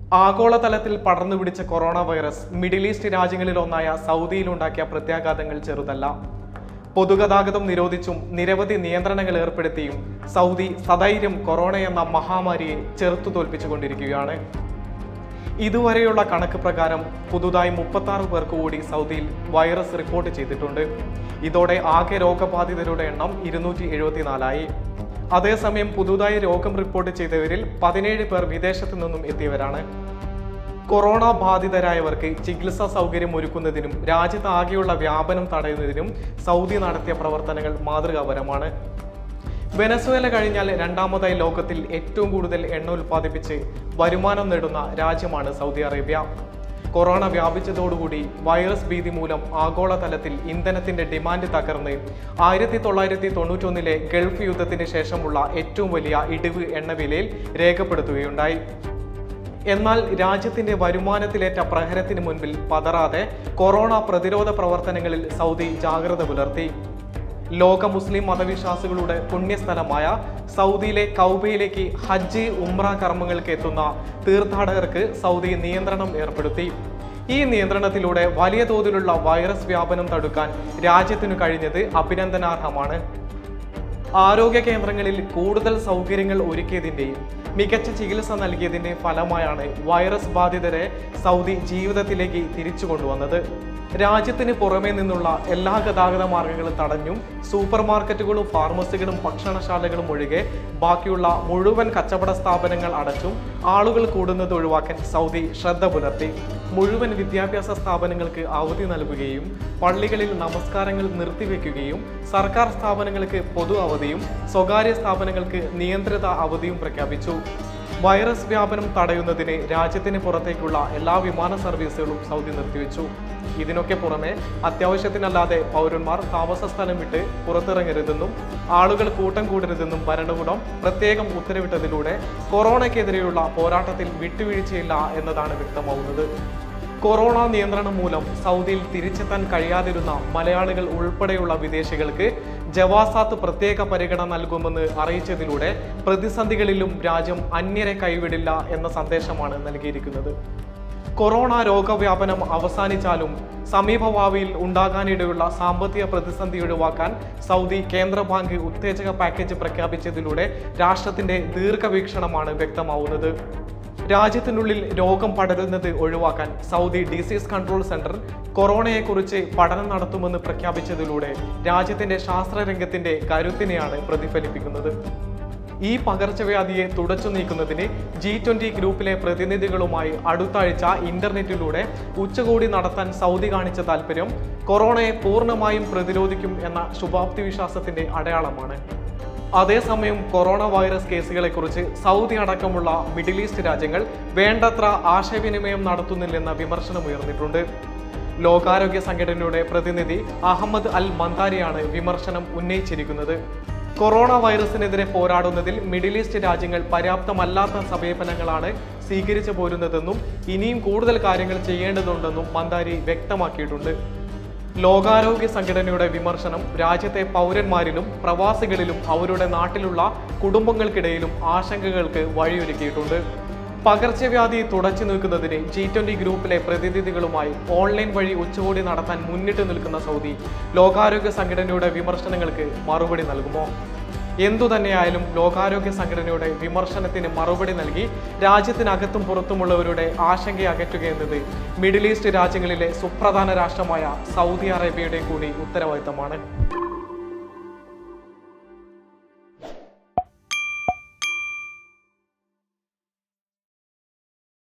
ആഗോളതലത്തിൽ പടർന്നു പിടിച്ച കൊറോണ വൈറസ് മിഡിൽ ഈസ്റ്റ് രാജ്യങ്ങളിലൊന്നായ സൗദിയിലുണ്ടാക്കിയ പ്രത്യാഘാതങ്ങൾ ചെറുതല്ല പൊതുഗതാഗതം നിരോധിച്ചും നിരവധി നിയന്ത്രണങ്ങൾ ഏർപ്പെടുത്തിയും സൗദി സധൈര്യം കൊറോണ എന്ന മഹാമാരിയെ ചെറുത്തു തോൽപ്പിച്ചുകൊണ്ടിരിക്കുകയാണ് ഇതുവരെയുള്ള കണക്ക് പ്രകാരം പുതുതായി മുപ്പത്തി ആറ് പേർക്ക് കൂടി സൗദിയിൽ വൈറസ് റിപ്പോർട്ട് ചെയ്തിട്ടുണ്ട് ഇതോടെ ആകെ രോഗബാധിതരുടെ എണ്ണം ഇരുന്നൂറ്റി എഴുപത്തിനാലായി അതേസമയം പുതുതായി രോഗം റിപ്പോർട്ട് ചെയ്തവരിൽ പതിനേഴ് പേർ വിദേശത്തു നിന്നും എത്തിയവരാണ് കൊറോണ ബാധിതരായവർക്ക് ചികിത്സാ സൗകര്യം ഒരുക്കുന്നതിനും രാജ്യത്ത് ആകെയുള്ള വ്യാപനം തടയുന്നതിനും സൗദി നടത്തിയ പ്രവർത്തനങ്ങൾ മാതൃകാപരമാണ് വെനസ്വേല കഴിഞ്ഞാൽ രണ്ടാമതായി ലോകത്തിൽ ഏറ്റവും കൂടുതൽ എണ്ണ ഉൽപ്പാദിപ്പിച്ച് വരുമാനം നേടുന്ന രാജ്യമാണ് സൗദി അറേബ്യ കൊറോണ വ്യാപിച്ചതോടുകൂടി വൈറസ് ഭീതി മൂലം ആഗോളതലത്തിൽ ഇന്ധനത്തിന്റെ ഡിമാൻഡ് തകർന്ന് ആയിരത്തി തൊള്ളായിരത്തി തൊണ്ണൂറ്റൊന്നിലെ ഗൾഫ് യുദ്ധത്തിന് ശേഷമുള്ള ഏറ്റവും വലിയ ഇടിവ് എണ്ണവിലയിൽ രേഖപ്പെടുത്തുകയുണ്ടായി എന്നാൽ രാജ്യത്തിന്റെ വരുമാനത്തിലേറ്റ പ്രഹരത്തിന് മുൻപിൽ പതറാതെ കൊറോണ പ്രതിരോധ പ്രവർത്തനങ്ങളിൽ സൗദി ജാഗ്രത പുലർത്തി ലോക മുസ്ലിം മതവിശ്വാസികളുടെ പുണ്യസ്ഥലമായ സൗദിയിലെ കൗബയിലേക്ക് ഹജ്ജ് ഉംറ കർമ്മങ്ങൾക്ക് എത്തുന്ന തീർത്ഥാടകർക്ക് സൗദി നിയന്ത്രണം ഏർപ്പെടുത്തി ഈ നിയന്ത്രണത്തിലൂടെ വലിയ തോതിലുള്ള വൈറസ് വ്യാപനം തടുക്കാൻ രാജ്യത്തിനു കഴിഞ്ഞത് അഭിനന്ദനാർഹമാണ് ആരോഗ്യ കേന്ദ്രങ്ങളിൽ കൂടുതൽ സൗകര്യങ്ങൾ ഒരുക്കിയതിൻ്റെയും മികച്ച ചികിത്സ നൽകിയതിന്റെ ഫലമായാണ് വൈറസ് ബാധിതരെ സൗദി ജീവിതത്തിലേക്ക് തിരിച്ചു കൊണ്ടുവന്നത് രാജ്യത്തിന് പുറമേ നിന്നുള്ള എല്ലാ ഗതാഗത മാർഗങ്ങളും തടഞ്ഞും സൂപ്പർ മാർക്കറ്റുകളും ഫാർമസികളും ഭക്ഷണശാലകളും ഒഴികെ ബാക്കിയുള്ള മുഴുവൻ കച്ചവട സ്ഥാപനങ്ങൾ അടച്ചും ആളുകൾ കൂടുന്നത് ഒഴിവാക്കാൻ സൗദി ശ്രദ്ധ പുലർത്തി മുഴുവൻ വിദ്യാഭ്യാസ സ്ഥാപനങ്ങൾക്ക് അവധി നൽകുകയും പള്ളികളിൽ നമസ്കാരങ്ങൾ നിർത്തിവെക്കുകയും സർക്കാർ സ്ഥാപനങ്ങൾക്ക് പൊതു അവധിയും സ്വകാര്യ സ്ഥാപനങ്ങൾക്ക് നിയന്ത്രിത അവധിയും പ്രഖ്യാപിച്ചു വൈറസ് വ്യാപനം തടയുന്നതിന് രാജ്യത്തിന് പുറത്തേക്കുള്ള എല്ലാ വിമാന സർവീസുകളും സൗദി നിർത്തിവെച്ചു ഇതിനൊക്കെ പുറമെ അത്യാവശ്യത്തിനല്ലാതെ പൗരന്മാർ താമസ സ്ഥലം വിട്ട് പുറത്തിറങ്ങരുതെന്നും ആളുകൾ കൂട്ടം കൂടരുതെന്നും ഭരണകൂടം പ്രത്യേകം ഉത്തരവിട്ടതിലൂടെ കൊറോണയ്ക്കെതിരെയുള്ള പോരാട്ടത്തിൽ വിട്ടുവീഴ്ചയില്ല എന്നതാണ് വ്യക്തമാവുന്നത് കൊറോണ നിയന്ത്രണം മൂലം സൗദിയിൽ തിരിച്ചെത്താൻ കഴിയാതിരുന്ന മലയാളികൾ ഉൾപ്പെടെയുള്ള വിദേശികൾക്ക് ജവാസാത്ത് പ്രത്യേക പരിഗണന നൽകുമെന്ന് അറിയിച്ചതിലൂടെ പ്രതിസന്ധികളിലും രാജ്യം അന്യരെ കൈവിടില്ല എന്ന സന്ദേശമാണ് നൽകിയിരിക്കുന്നത് കൊറോണ രോഗവ്യാപനം അവസാനിച്ചാലും സമീപഭാവിയിൽ ഉണ്ടാകാനിടയുള്ള സാമ്പത്തിക പ്രതിസന്ധി ഒഴിവാക്കാൻ സൗദി കേന്ദ്ര ബാങ്ക് ഉത്തേജക പാക്കേജ് പ്രഖ്യാപിച്ചതിലൂടെ രാഷ്ട്രത്തിന്റെ ദീർഘവീക്ഷണമാണ് വ്യക്തമാവുന്നത് രാജ്യത്തിനുള്ളിൽ രോഗം പടരുന്നത് ഒഴിവാക്കാൻ സൗദി ഡിസീസ് കൺട്രോൾ സെന്റർ കൊറോണയെക്കുറിച്ച് പഠനം നടത്തുമെന്ന് പ്രഖ്യാപിച്ചതിലൂടെ രാജ്യത്തിന്റെ ശാസ്ത്രരംഗത്തിന്റെ കരുത്തിനെയാണ് പ്രതിഫലിപ്പിക്കുന്നത് ഈ പകർച്ചവ്യാധിയെ തുടച്ചു നീക്കുന്നതിന് ജി ട്വന്റി ഗ്രൂപ്പിലെ പ്രതിനിധികളുമായി അടുത്ത ആഴ്ച ഇന്റർനെറ്റിലൂടെ ഉച്ചകോടി നടത്താൻ സൗദി കാണിച്ച താല്പര്യം കൊറോണയെ പൂർണ്ണമായും പ്രതിരോധിക്കും എന്ന ശുഭാപ്തി വിശ്വാസത്തിന്റെ അടയാളമാണ് അതേസമയം കൊറോണ വൈറസ് കേസുകളെക്കുറിച്ച് സൗദി അടക്കമുള്ള മിഡിൽ ഈസ്റ്റ് രാജ്യങ്ങൾ വേണ്ടത്ര ആശയവിനിമയം നടത്തുന്നില്ലെന്ന വിമർശനം ഉയർന്നിട്ടുണ്ട് ലോകാരോഗ്യ സംഘടനയുടെ പ്രതിനിധി അഹമ്മദ് അൽ മന്താരിയാണ് വിമർശനം ഉന്നയിച്ചിരിക്കുന്നത് കൊറോണ വൈറസിനെതിരെ പോരാടുന്നതിൽ മിഡിൽ ഈസ്റ്റ് രാജ്യങ്ങൾ പര്യാപ്തമല്ലാത്ത സമീപനങ്ങളാണ് സ്വീകരിച്ചു പോരുന്നതെന്നും ഇനിയും കൂടുതൽ കാര്യങ്ങൾ ചെയ്യേണ്ടതുണ്ടെന്നും മന്ദാരി വ്യക്തമാക്കിയിട്ടുണ്ട് ലോകാരോഗ്യ സംഘടനയുടെ വിമർശനം രാജ്യത്തെ പൗരന്മാരിലും പ്രവാസികളിലും അവരുടെ നാട്ടിലുള്ള കുടുംബങ്ങൾക്കിടയിലും ആശങ്കകൾക്ക് വഴിയൊരുക്കിയിട്ടുണ്ട് പകർച്ചവ്യാധി തുടച്ചു നീക്കുന്നതിന് ജി ട്വന്റി ഗ്രൂപ്പിലെ പ്രതിനിധികളുമായി ഓൺലൈൻ വഴി ഉച്ചകോടി നടത്താൻ മുന്നിട്ട് നിൽക്കുന്ന സൗദി ലോകാരോഗ്യ സംഘടനയുടെ വിമർശനങ്ങൾക്ക് മറുപടി നൽകുമോ എന്തു തന്നെയായാലും ലോകാരോഗ്യ സംഘടനയുടെ വിമർശനത്തിന് മറുപടി നൽകി രാജ്യത്തിനകത്തും പുറത്തുമുള്ളവരുടെ ആശങ്ക അകറ്റുക എന്നത് മിഡിൽ ഈസ്റ്റ് രാജ്യങ്ങളിലെ സുപ്രധാന രാഷ്ട്രമായ സൗദി അറേബ്യയുടെ കൂടി ഉത്തരവാദിത്തമാണ്